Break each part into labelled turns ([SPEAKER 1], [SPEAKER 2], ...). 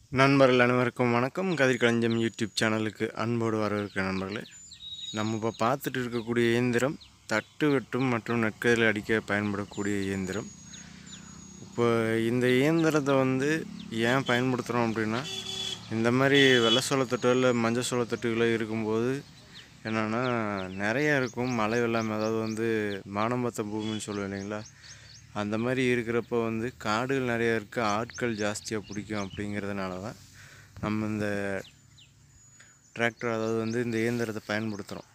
[SPEAKER 1] நண்பர்கள் அனைவருக்கும் வணக்கம் கதிர்களஞ்சம் யூடியூப் சேனலுக்கு அன்போடு வரவேற்கிற நண்பர்களே நம்ம இப்போ பார்த்துட்டு இருக்கக்கூடிய இயந்திரம் தட்டு வெட்டும் மற்றும் நெற்கதில் அடிக்க பயன்படக்கூடிய இயந்திரம் இப்போ இந்த இயந்திரத்தை வந்து ஏன் பயன்படுத்துகிறோம் அப்படின்னா இந்த மாதிரி வெள்ளை சோளத்தட்டோ இல்லை மஞ்சள் சோளத்தட்டுகளோ இருக்கும்போது என்னென்னா நிறைய இருக்கும் மழை வெள்ளம் அதாவது வந்து மானம்பத்த பூமின்னு சொல்லுவோம் இல்லைங்களா அந்த மாதிரி இருக்கிறப்ப வந்து காடுகள் நிறைய இருக்குது ஆட்கள் ஜாஸ்தியாக பிடிக்கும் அப்படிங்கிறதுனால தான் நம்ம இந்த டிராக்டர் அதாவது வந்து இந்த இயந்திரத்தை பயன்படுத்துகிறோம்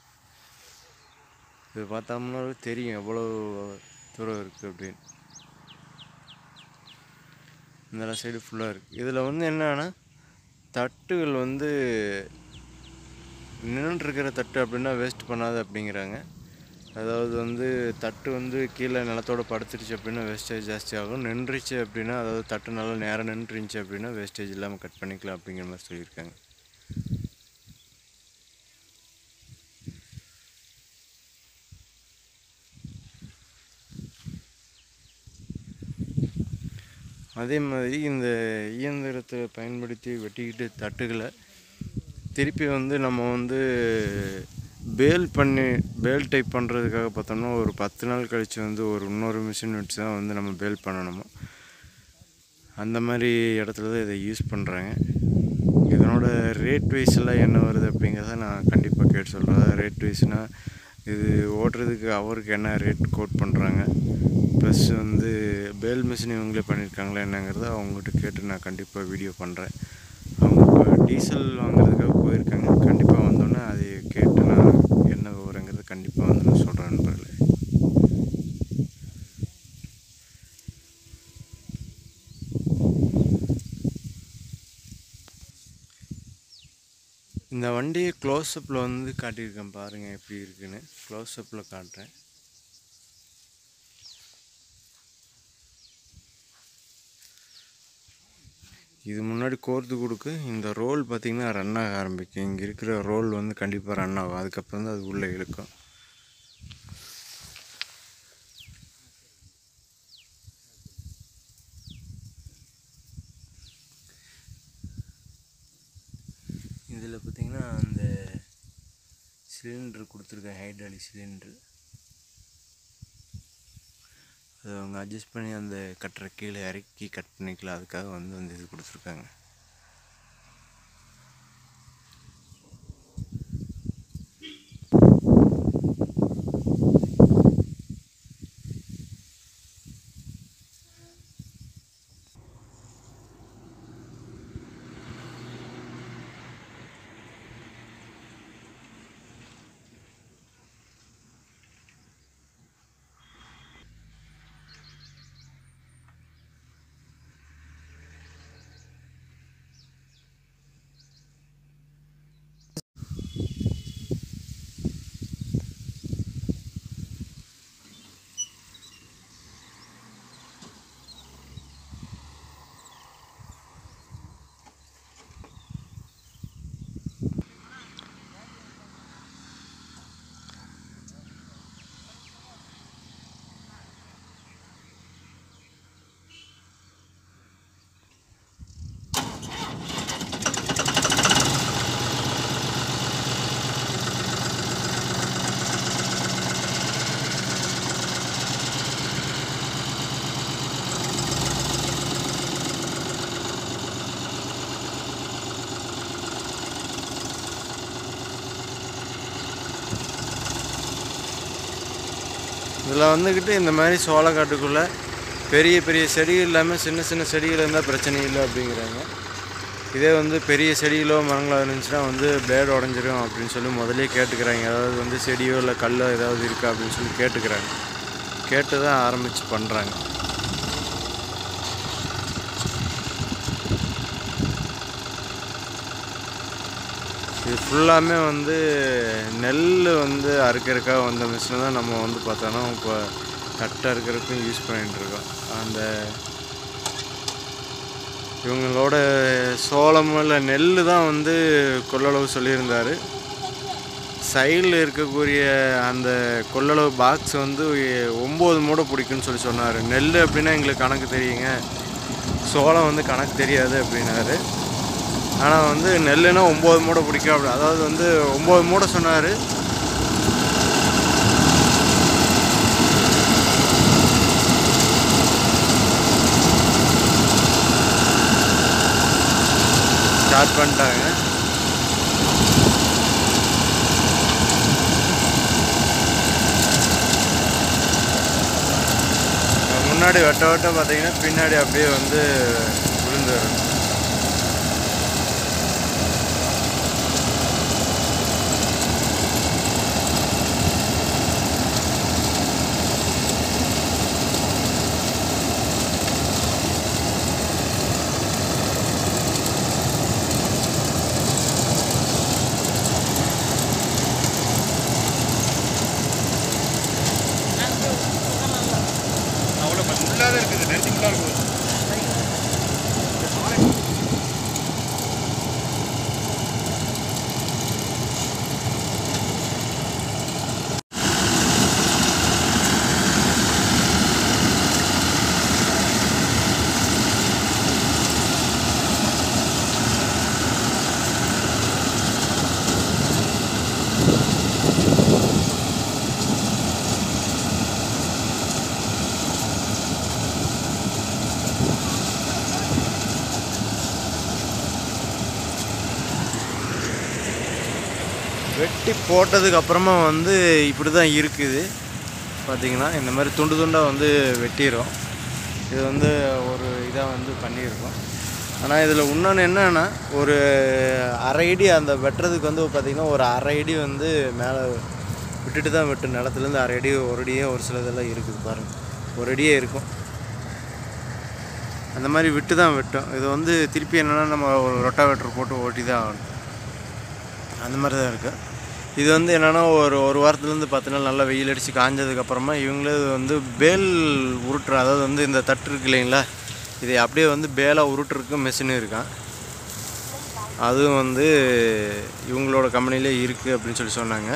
[SPEAKER 1] இது பார்த்தோம்னா தெரியும் எவ்வளோ தூரம் இருக்குது அப்படின்னு இந்த சைடு ஃபுல்லாக இருக்குது இதில் வந்து என்னன்னா தட்டுகள் வந்து நின்றுட்டுருக்கிற தட்டு அப்படின்னா வேஸ்ட் பண்ணாது அப்படிங்கிறாங்க அதாவது வந்து தட்டு வந்து கீழே நிலத்தோட படுத்துருச்சு அப்படின்னா வேஸ்டேஜ் ஜாஸ்தி ஆகும் நின்றுச்சு அப்படின்னா அதாவது தட்டு நல்லா நேரம் நின்றுருந்துச்சு அப்படின்னா வேஸ்டேஜ் இல்லாமல் கட் பண்ணிக்கலாம் அப்படிங்கிற மாதிரி சொல்லியிருக்காங்க அதே மாதிரி இந்த இயந்திரத்தை பயன்படுத்தி வெட்டிக்கிட்டு தட்டுகளை திருப்பி வந்து நம்ம வந்து பேல் பண்ணி பேல் டைப் பண்ணுறதுக்காக பார்த்தோம்னா ஒரு பத்து நாள் கழித்து வந்து ஒரு இன்னொரு மிஷின் வச்சு தான் வந்து நம்ம பேல் பண்ணணுமா அந்த மாதிரி இடத்துல தான் இதை யூஸ் பண்ணுறாங்க இதனோட ரேட் வைஸ் எல்லாம் என்ன வருது அப்படிங்கிறத நான் கண்டிப்பாக கேட்டு சொல்கிறேன் ரேட் வைஸ்னால் இது ஓட்டுறதுக்கு அவருக்கு என்ன ரேட் கோட் பண்ணுறாங்க ப்ளஸ் வந்து பேல் மிஷின் இவங்களே பண்ணியிருக்காங்களா என்னங்கிறத அவங்ககிட்ட கேட்டு நான் கண்டிப்பாக வீடியோ பண்ணுறேன் அவங்க இப்போ டீசல் வாங்குறதுக்காக போயிருக்காங்க கண்டிப்பாக வந்தோன்னே அதை கேட்டு நான் என்ன விவரங்கிறது கண்டிப்பாக வந்து நான் சொல்கிறேன் நண்பர்களே இந்த வண்டியை க்ளோஸ்அப்பில் வந்து காட்டியிருக்கேன் பாருங்கள் எப்படி இருக்குன்னு க்ளோஸ்அப்பில் காட்டுறேன் இது முன்னாடி கோர்த்து கொடுக்கு இந்த ரோல் பார்த்திங்கன்னா ரன் ஆக ஆரம்பிக்கும் இங்கே இருக்கிற ரோல் வந்து கண்டிப்பாக ரன் ஆகும் அதுக்கப்புறம் தான் அது உள்ளே இழுக்கும் இதில் பார்த்திங்கன்னா அந்த சிலிண்ட்ரு கொடுத்துருக்கேன் ஹைட்ராலிக் சிலிண்ட்ரு அது அவங்க அட்ஜஸ்ட் பண்ணி அந்த கட்டுற கீழே இறக்கி கட் பண்ணிக்கலாம் அதுக்காக வந்து அந்த இது கொடுத்துருக்காங்க இதில் வந்துக்கிட்டு இந்த மாதிரி சோளக்காட்டுக்குள்ளே பெரிய பெரிய செடிகள் இல்லாமல் சின்ன சின்ன செடிகள் இருந்தால் பிரச்சனை இல்லை அப்படிங்கிறாங்க இதே வந்து பெரிய செடிகளோ மரங்களோ இருந்துச்சுன்னா வந்து பிளேடு உடஞ்சிரும் அப்படின்னு சொல்லி முதலே கேட்டுக்கிறாங்க அதாவது வந்து செடியோ இல்லை கல்லோ ஏதாவது இருக்கா அப்படின்னு சொல்லி கேட்டுக்கிறாங்க கேட்டு தான் ஆரம்பித்து பண்ணுறாங்க இது ஃபுல்லாமே வந்து நெல் வந்து அறுக்கிறதுக்காக வந்த மிஷினை தான் நம்ம வந்து பார்த்தோன்னா இப்போ தட்டை அறுக்கிறதுக்கும் யூஸ் பண்ணிகிட்ருக்கோம் அந்த இவங்களோட சோளம் இல்லை நெல் தான் வந்து கொள்ளளவு சொல்லியிருந்தார் சைடில் இருக்கக்கூடிய அந்த கொள்ளளவு பாக்ஸ் வந்து ஒம்பது மூடை பிடிக்குன்னு சொல்லி சொன்னார் நெல் அப்படின்னா எங்களுக்கு கணக்கு தெரியுங்க சோளம் வந்து கணக்கு தெரியாது அப்படின்னாரு ஆனால் வந்து நெல்லுனா ஒம்பது மூடை பிடிக்கும் அப்படி அதாவது வந்து ஒம்பது மூடை சொன்னார் ஸ்டார்ட் பண்ணிட்டாங்க முன்னாடி வெட்ட வெட்ட பார்த்தீங்கன்னா பின்னாடி அப்படியே வந்து விழுந்து
[SPEAKER 2] அவ்வளோ முள்ளாக இருக்குது நெருஞ்சி முள்ளாக இருக்குது
[SPEAKER 1] வெட்டி போட்டதுக்கு அப்புறமா வந்து இப்படி தான் இருக்குது பார்த்தீங்கன்னா இந்த மாதிரி துண்டு துண்டாக வந்து வெட்டிடும் இது வந்து ஒரு இதாக வந்து பண்ணியிருக்கோம் ஆனால் இதில் இன்னொன்று என்னன்னா ஒரு அரை அடி அந்த வெட்டுறதுக்கு வந்து பார்த்திங்கன்னா ஒரு அரை அடி வந்து மேலே விட்டுட்டு தான் வெட்டும் நிலத்துலேருந்து அரை அடி ஒரு அடியே ஒரு சிலதெல்லாம் இருக்குது பாருங்கள் ஒரு அடியே இருக்கும் அந்த மாதிரி விட்டு தான் வெட்டும் இது வந்து திருப்பி என்னென்னா நம்ம ஒரு ரொட்டாவேட்டர் போட்டு ஓட்டி தான் ஆகணும் அந்த மாதிரி தான் இருக்குது இது வந்து என்னென்னா ஒரு ஒரு வாரத்துலேருந்து பத்து நாள் நல்லா வெயில் அடித்து காஞ்சதுக்கப்புறமா இவங்களே வந்து பேல் உருட்டுற அதாவது வந்து இந்த தட்டு இருக்கு இல்லைங்களா இதை அப்படியே வந்து பேலாக உருட்டுறதுக்கு மிஷின் இருக்கான் அதுவும் வந்து இவங்களோட கம்பெனிலே இருக்குது அப்படின்னு சொல்லி சொன்னாங்க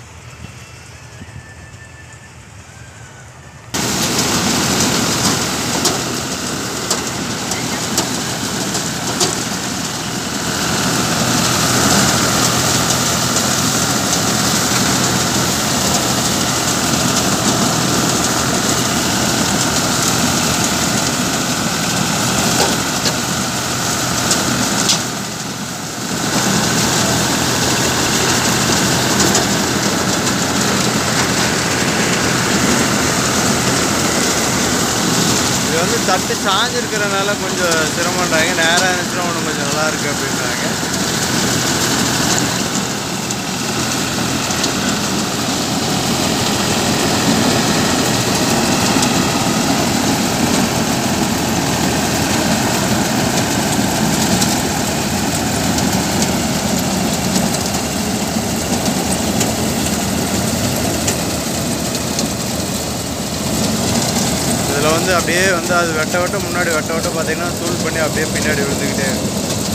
[SPEAKER 1] இது வந்து தட்டு சாஞ்சிருக்கிறனால கொஞ்சம் சிரமம்ன்றாங்க நேராக இருந்துச்சுன்னா ஒன்று கொஞ்சம் நல்லா இருக்கு அப்படின்றாங்க இதில் வந்து அப்படியே வந்து அது வெட்ட வெட்ட முன்னாடி வெட்ட வெட்ட பார்த்தீங்கன்னா தூள் பண்ணி அப்படியே பின்னாடி விழுந்துக்கிட்டே இருக்கும்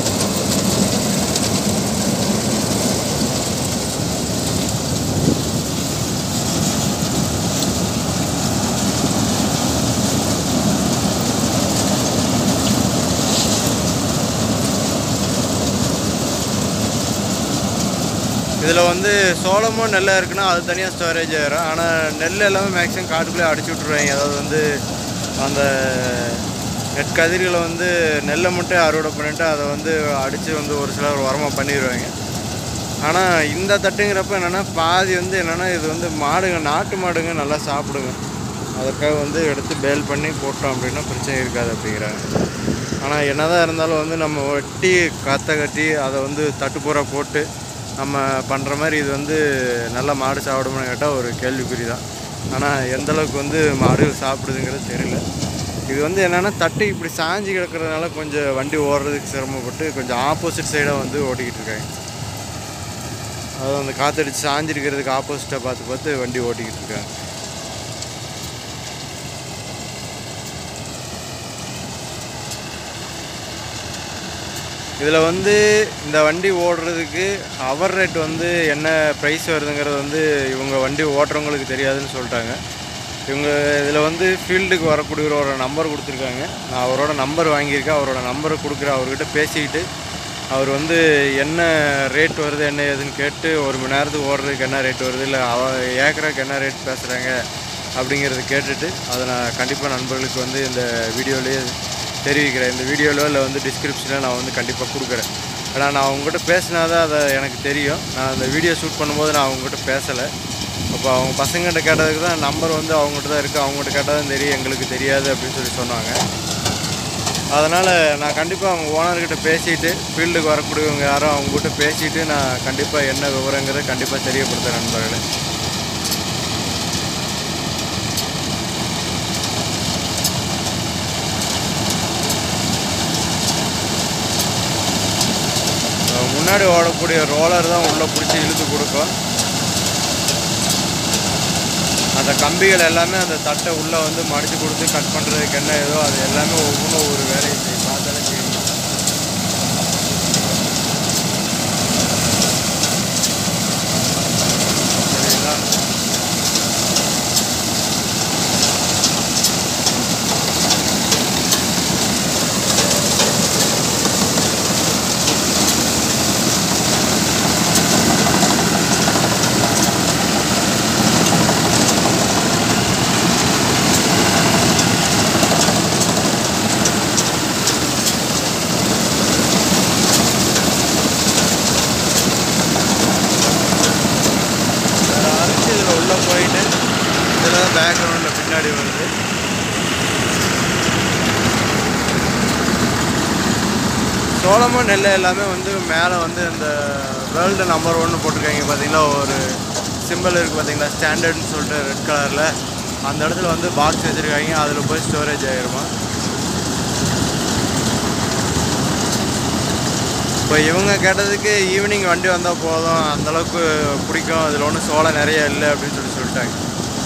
[SPEAKER 1] இதில் வந்து சோளமும் நெல்லை இருக்குன்னா அது தனியாக ஸ்டோரேஜ் ஆயிரும் ஆனால் நெல் எல்லாமே மேக்ஸிமம் காட்டுக்குள்ளே அடிச்சு விட்ருவாங்க அதாவது வந்து அந்த நெற்கதிர்களை வந்து நெல்லை மட்டும் அறுவடை பண்ணிட்டு அதை வந்து அடித்து வந்து ஒரு சிலர் உரமாக பண்ணிடுவாங்க ஆனால் இந்த தட்டுங்கிறப்ப என்னென்னா பாதி வந்து என்னென்னா இது வந்து மாடுங்க நாட்டு மாடுங்க நல்லா சாப்பிடுங்க அதற்காக வந்து எடுத்து பேல் பண்ணி போட்டோம் அப்படின்னா பிரச்சனை இருக்காது அப்படிங்கிறாங்க ஆனால் என்னதான் இருந்தாலும் வந்து நம்ம வெட்டி கத்தை கட்டி அதை வந்து தட்டுப்புறா போட்டு நம்ம பண்ணுற மாதிரி இது வந்து நல்ல மாடு சாப்பிடுமான்னு கேட்டால் ஒரு கேள்விக்குறி தான் ஆனால் எந்த அளவுக்கு வந்து மாடுகள் சாப்பிடுதுங்கிறது தெரியல இது வந்து என்னென்னா தட்டு இப்படி சாஞ்சு கிடக்கிறதுனால கொஞ்சம் வண்டி ஓடுறதுக்கு சிரமப்பட்டு கொஞ்சம் ஆப்போசிட் சைடாக வந்து ஓட்டிக்கிட்டு இருக்காங்க அதாவது அந்த காற்றடிச்சு சாஞ்சிருக்கிறதுக்கு ஆப்போசிட்டாக பார்த்து பார்த்து வண்டி ஓட்டிக்கிட்டு இருக்காங்க இதில் வந்து இந்த வண்டி ஓடுறதுக்கு ஹவர் ரேட் வந்து என்ன ப்ரைஸ் வருதுங்கிறது வந்து இவங்க வண்டி ஓட்டுறவங்களுக்கு தெரியாதுன்னு சொல்லிட்டாங்க இவங்க இதில் வந்து ஃபீல்டுக்கு வரக்கூடியவரோட நம்பர் கொடுத்துருக்காங்க நான் அவரோட நம்பர் வாங்கியிருக்கேன் அவரோட நம்பரை கொடுக்குறேன் அவர்கிட்ட பேசிக்கிட்டு அவர் வந்து என்ன ரேட் வருது என்ன ஏதுன்னு கேட்டு ஒரு மணி நேரத்துக்கு ஓடுறதுக்கு என்ன ரேட் வருது இல்லை அவ ஏக்கராக்கு என்ன ரேட் பேசுகிறாங்க அப்படிங்கிறத கேட்டுட்டு அதை நான் கண்டிப்பாக நண்பர்களுக்கு வந்து இந்த வீடியோலேயே தெரிவிக்கிறேன் இந்த வீடியோவில் இல்லை வந்து டிஸ்கிரிப்ஷனில் நான் வந்து கண்டிப்பாக கொடுக்குறேன் ஏன்னா நான் அவங்ககிட்ட பேசினா தான் அதை எனக்கு தெரியும் நான் அந்த வீடியோ ஷூட் பண்ணும்போது நான் அவங்ககிட்ட பேசலை அப்போ அவங்க பசங்கள்கிட்ட கேட்டதுக்கு தான் நம்பர் வந்து அவங்ககிட்ட தான் இருக்குது அவங்ககிட்ட கேட்டால் தான் தெரியும் எங்களுக்கு தெரியாது அப்படின்னு சொல்லி சொன்னாங்க அதனால் நான் கண்டிப்பாக அவங்க ஓனர்கிட்ட பேசிட்டு ஃபீல்டுக்கு வரக்கூடியவங்க யாரோ அவங்ககிட்ட பேசிட்டு நான் கண்டிப்பாக என்ன விவரங்கிறத கண்டிப்பாக தெரியப்படுத்துகிறேன் நண்பர்களே அஹ் முன்னாடி ஓடக்கூடிய ரோலர் தான் உள்ளே பிடிச்சி இழுத்து கொடுக்கும் அந்த கம்பிகள் எல்லாமே அந்த தட்டை உள்ளே வந்து மடித்து கொடுத்து கட் பண்ணுறதுக்கு என்ன ஏதோ அது எல்லாமே ஒவ்வொன்றும் ஒரு வேலையை செய்யும் பார்த்தாலே தெரியும் சரிங்களா வேறு அரைச்சி இதில் உள்ளே போயிட்டு இதில் தான் பேக்ரவுண்டில் பின்னாடி வருது சோளமும் நெல் எல்லாமே வந்து மேலே வந்து இந்த வேர்ல்டு நம்பர் ஒன்று போட்டிருக்காங்க பார்த்தீங்களா ஒரு சிம்பிள் இருக்குது பார்த்தீங்களா ஸ்டாண்டர்ட்னு சொல்லிட்டு ரெட் கலரில் அந்த இடத்துல வந்து பாக்ஸ் வச்சுருக்காங்க அதில் போய் ஸ்டோரேஜ் ஆகிருமா இப்போ இவங்க கேட்டதுக்கு ஈவினிங் வண்டி வந்தால் போதும் அந்தளவுக்கு பிடிக்கும் அதில் ஒன்றும் சோளம் நிறைய இல்லை அப்படின்னு சொல்லி சொல்லிட்டாங்க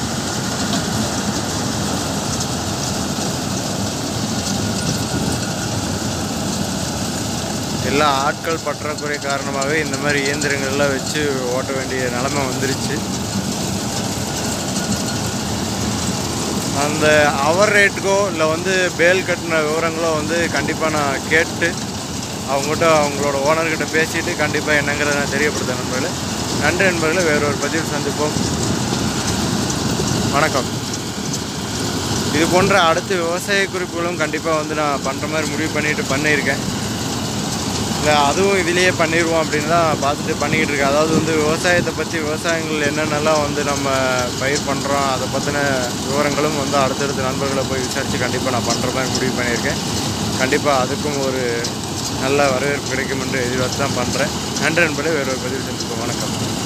[SPEAKER 1] எல்லா ஆட்கள் பற்றாக்குறை காரணமாகவே இந்த மாதிரி இயந்திரங்கள்லாம் வச்சு ஓட்ட வேண்டிய நிலமை வந்துருச்சு அந்த அவர் ரேட்டுக்கோ இல்லை வந்து பேல் கட்டின விவரங்களோ வந்து கண்டிப்பாக நான் கேட்டு அவங்ககிட்ட அவங்களோட ஓனர்கிட்ட பேசிட்டு கண்டிப்பாக என்னங்கிறத நான் தெரியப்படுத்தேன் நண்பர்களே நன்றி நண்பர்களே வேறொரு பதிவில் சந்திப்போம் வணக்கம் இது போன்ற அடுத்த விவசாய குறிப்புகளும் கண்டிப்பாக வந்து நான் பண்ணுற மாதிரி முடிவு பண்ணிட்டு பண்ணியிருக்கேன் இல்லை அதுவும் இதிலேயே பண்ணிடுவோம் அப்படின்னு தான் பார்த்துட்டு பண்ணிக்கிட்டு இருக்கேன் அதாவது வந்து விவசாயத்தை பற்றி விவசாயங்கள் என்னென்னலாம் வந்து நம்ம பயிர் பண்ணுறோம் அதை பற்றின விவரங்களும் வந்து அடுத்தடுத்த நண்பர்களை போய் விசாரித்து கண்டிப்பாக நான் பண்ணுற மாதிரி முடிவு பண்ணியிருக்கேன் கண்டிப்பாக அதுக்கும் ஒரு நல்ல வரவேற்பு கிடைக்கும் என்று எதிர்பார்த்து தான் பண்ணுறேன் நன்றி நண்பர்களே வேறு ஒரு பதிவு சந்திப்போம் வணக்கம்